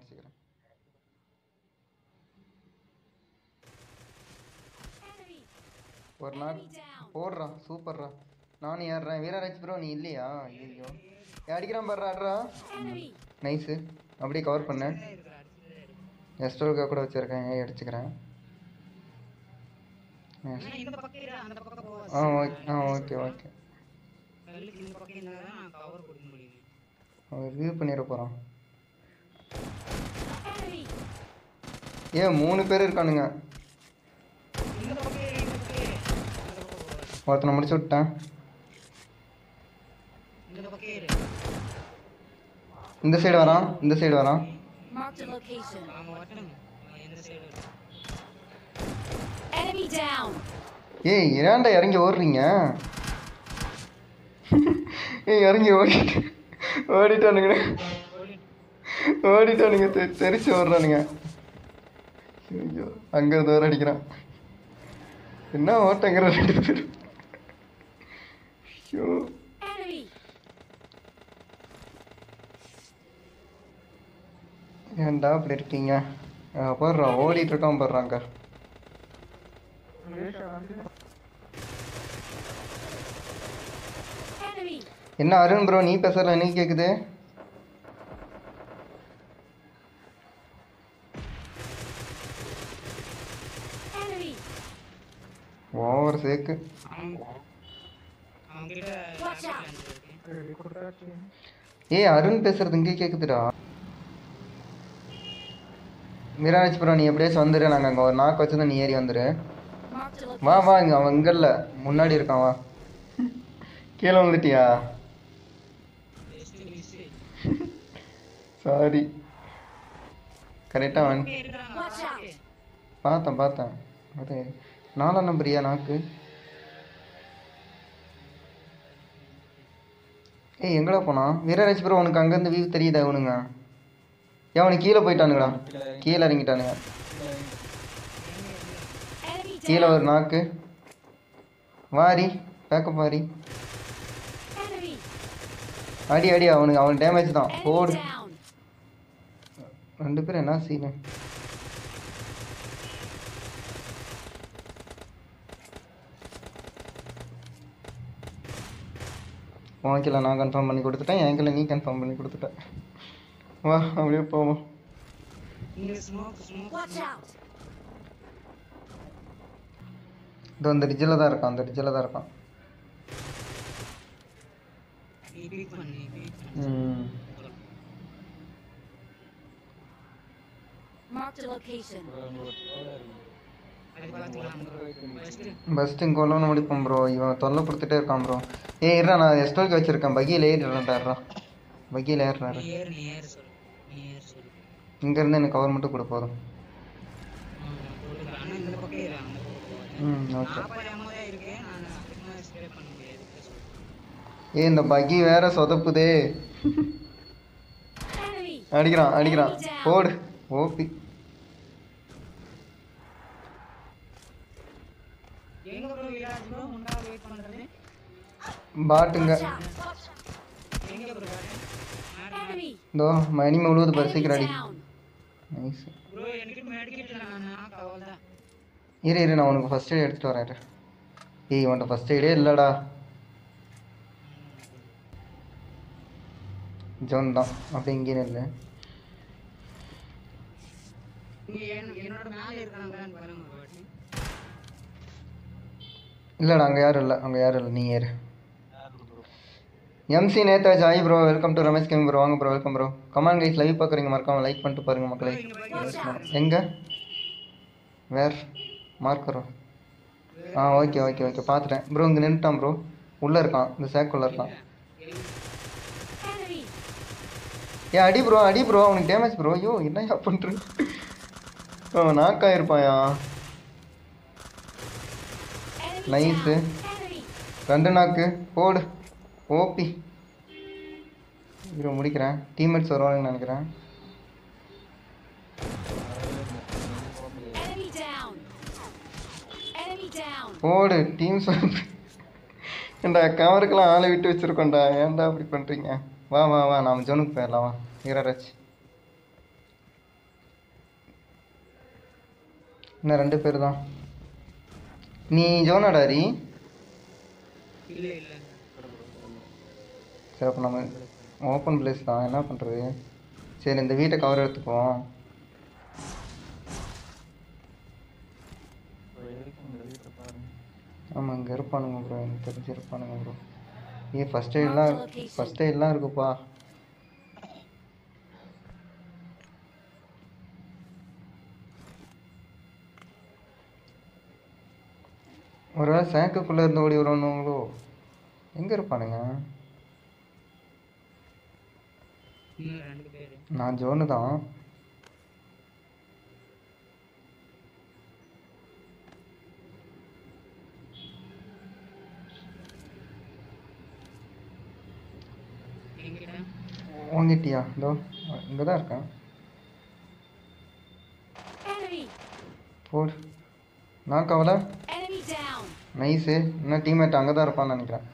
அடிச்சுக்கிறேன் Enemy. ஒரு நாள் Enemy down. போடுறா சூப்பர்ரா நானும் ஏறுறேன் வீரராஜ் ப்ரோ நீ இல்லையா ஐயோ அடிக்கிறான் பாடுறா ஆடுறா Enemy. நைஸு அப்படியே கவர் பண்ணு இருக்கிற அடிச்சுட்டே இருக்கு எஸ்டோலுக்காக கூட வச்சுருக்கேன் ஏன் அடிச்சுக்கிறேன் Yes. ஆனா இந்த பக்கம் இரு, அந்த பக்கம் போவா ஆ ஓகே ஆ ஓகே ஓகே கல்லுக்கு இந்த பக்கம் இருந்தா தான் நான் கவர் கொடுக்க முடியும் அவன் வியூ பண்ணிட போகிறான் Enemy. ஏன் மூணு பேர் இருக்கானுங்க இந்த பக்கம் இரு, இந்த பக்கம் இரு. இந்த பக்கம் போவா ஒருத்தனை முடிச்சு விட்டேன் இந்த பக்கம் இரு இந்த சைடு வரான் இந்த சைடு வரான் Marked a location. அவங்க வரட்டுங்க அவங்க எந்த சைடு Enemy down. ஏய் ஏன்டா இறங்கி ஓடுறீங்க ஏய் இறங்கி ஓடிட்டு ஓடிட்டானுங்க ஓடிட்டானுங்க தெ தெரிச்சு ஓடுறானுங்க ஐயோ அங்கே தூரம் அடிக்கிறான் என்ன ஓட்டங்கிற ரெண்டு பேரும் ஐயோ Enemy. ஏன்டா அப்படி இருக்கீங்க போடுறான் ஓடிட்டு இருக்கான் போடுறாங்க Enemy. என்ன அருண் ப்ரோ நீ பேசுற எனக்கு கேக்குது Enemy. ஓவர் சேக்கு அவங்க அவங்க கிட்ட Watch out. rocket launcher இருக்கு ஏய் அருண் பேசுறது இங்கே கேக்குதுடா மிராஜ் ப்ரோ நீ எப்படியாச்சும் வந்துரு நாங்கள் அங்கே ஒரு நாக்கு வச்சுதான் நீ ஏறி வந்துரு Marked a வா location. வா இங்க அவன் இங்க இல்ல முன்னாடி இருக்கான் வா கீழே வந்துட்டியா ஜஸ்ட் மிஸ் சாரி கரெக்டாக வந்து இருக்கிறாங்க Watch out. பார்த்தேன் பார்த்தேன் அது நாலாம் நம்பரியா நாக்கு ஏய் எங்கடா போனான் வீரராஜ் ப்ரோ உனக்கு அங்கேருந்து வியூ தெரியுதா இவனுங்க ஏன் அவனுக்கு கீழே போயிட்டானுங்கடா கீழே இறங்கிட்டானுங்க Enemy கீழே down. ஒரு நாக்கு வாரி பேக்கப் வாரி Enemy. அடி அடி அவனுக்கு அவன் டேமேஜ் தான் Enemy போடு down. ரெண்டு பேரும் என்ன சீனு உன் கிலோ நான் கன்ஃபார்ம் பண்ணி கொடுத்துட்டேன் என் கிலோ நீ கன்ஃபார்ம் பண்ணி கொடுத்துட்ட வா அப்படியே போவோம் இங்க ஸ்மோக் ஸ்மோக் Watch out. இதோ அந்த ரிஜில் தான் இருக்கான் அந்த ரிஜில் தான் இருக்கான் நீ பீக் பண்ணு நீ பீக் பண்ணு ம் Marked a location. அது பார்த்துக்கலாம் ஃபர்ஸ்ட் பெஸ்ட்டு கொல்லணும் முடிப்போம் ப்ரோ இவன் தொல்லை கொடுத்துட்டே இருக்கான் ப்ரோ ஏய் இருடா நான் எஸ்டோலுக்கு வச்சுருக்கேன் பக்கியில் ஏறிடுறேன்டாடுறா பக்கியில் ஏறுறாரு நீ ஏறு நீ ஏறு சொல்லு நீ ஏறு சொல்லு இங்கேருந்து எனக்கு கவர் மட்டும் கொடு போதும் கொடுக்குறேன் ஆனால் இந்த பக்கம் ஏறு அந்த பக்கம் போகாத. ம் ஓகே நாற்பது எம்ஓ தான் இருக்கு நான் அதிகமாக ஸ்ப்ரே பண்ண முடியாது சொல்லு ஏய் இந்த பக்கி வேற சொதப்புதே Enemy. அடிக்கிறான் அடிக்கிறான் போடு ஓபி எங்க ப்ரோ விளையாடு ப்ரோ முன்னாடி வெயிட் பண்றது பாட்டுங்க Watch out. எங்க ப்ரோ Enemy. இதோ மணி முழுவது பஸ் Enemy சீக்கிரம் அடி down. நைஸ் ப்ரோ எனக்கு மெடிக்கெட் இல்லை நான் நாக்கு அவள் தான் இரு இரு நான் உனக்கு ஃபஸ்ட் எய்ட் எடுத்துகிட்டு வரேன் இரு. ஏய் உன்ட்ட ஃபஸ்ட் எய்டே இல்லைடா ஜோன் தான் அப்படி இங்கே இல்லை நீ என்- என்னோட மேலே இருக்கிறாங்களான்னு பாருங்க ஒரு வாட்டி இல்லைடா அங்கே யாரும் இல்லை அங்கே யாரும் இல்லை நீ ஏறு எம்சி நேதாஜ் ஆய் bro welcome to Ramesh game bro வாங்க bro welcome bro come on guys live பார்க்குறீங்க மறக்காம லைக் பண்ணிட்டு பாருங்க மக்களே எங்கே வேர் மார்க்கரோ ஆ ஓகே ஓகே ஓகே பார்த்துட்டேன் ப்ரோ இங்கே நின்றுட்டான் ப்ரோ உள்ளே இருக்கான் இந்த சேக்குள்ளே இருக்கான் Enemy. ஏ அடி ப்ரோ அடி ப்ரோ அவனுக்கு டேமேஜ் ப்ரோ ஐயோ என்னையா பண்ணுற அவன் நாக்காயிருப்பாயா Enemy நைஸு down. Enemy. ரெண்டு நாக்கு போடு ஓபி ஹீரோ முடிக்கிறேன் டீம்மேட்ஸ் வருவாங்கன்னு நினைக்கிறேன் Enemy down. Enemy down. போடு டீம்ஸ் ஏண்டா கவருக்கெல்லாம் ஆளை விட்டு வச்சிருக்கோம்டா ஏன்டா அப்படி பண்ணுறீங்க வா வா வா நாம் ஜோனுக்கு போயிடலாம் வா வீரராஜ் இன்னும் ரெண்டு பேர் தான் நீ ஜோனாடா ஹரி இல்ல இல்ல சரி அப்போ நம்ம ஓப்பன் பிளேஸ் தான் என்ன பண்ணுறது சரி இந்த வீட்டை கவர் எடுத்துக்குவோம் ஆமாம் இங்கே இருப்பானுங்க ப்ரோ எனக்கு தெரிஞ்சு இருப்பானுங்க ப்ரோ ஏ ஃபஸ்ட் எய்ட்லாம் ஃபஸ்ட் எய்ட்லாம் இருக்குப்பா ஒருவேளை சேக்குக்குள்ளே இருந்து ஓடி வருவானுங்களோ எங்கே இருப்பானுங்க இன்னும் ரெண்டு பேரு நான் ஜோனு தான் எங்கிட்ட வாங்கிட்டியா இதோ இங்கே தான் இருக்கேன் Enemy! போடு நான் கவலை Enemy down! நைஸு இன்னும் டீம்மேட் அங்கே தான் இருப்பான்னு நினைக்கிறேன்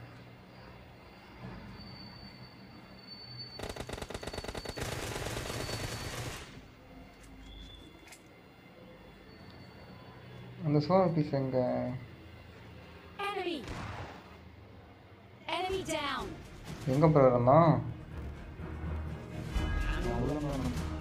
அந்த சோழ பீஸ் எங்கே Enemy! Enemy down! எங்கே ப்ரோ இருந்தான் நான்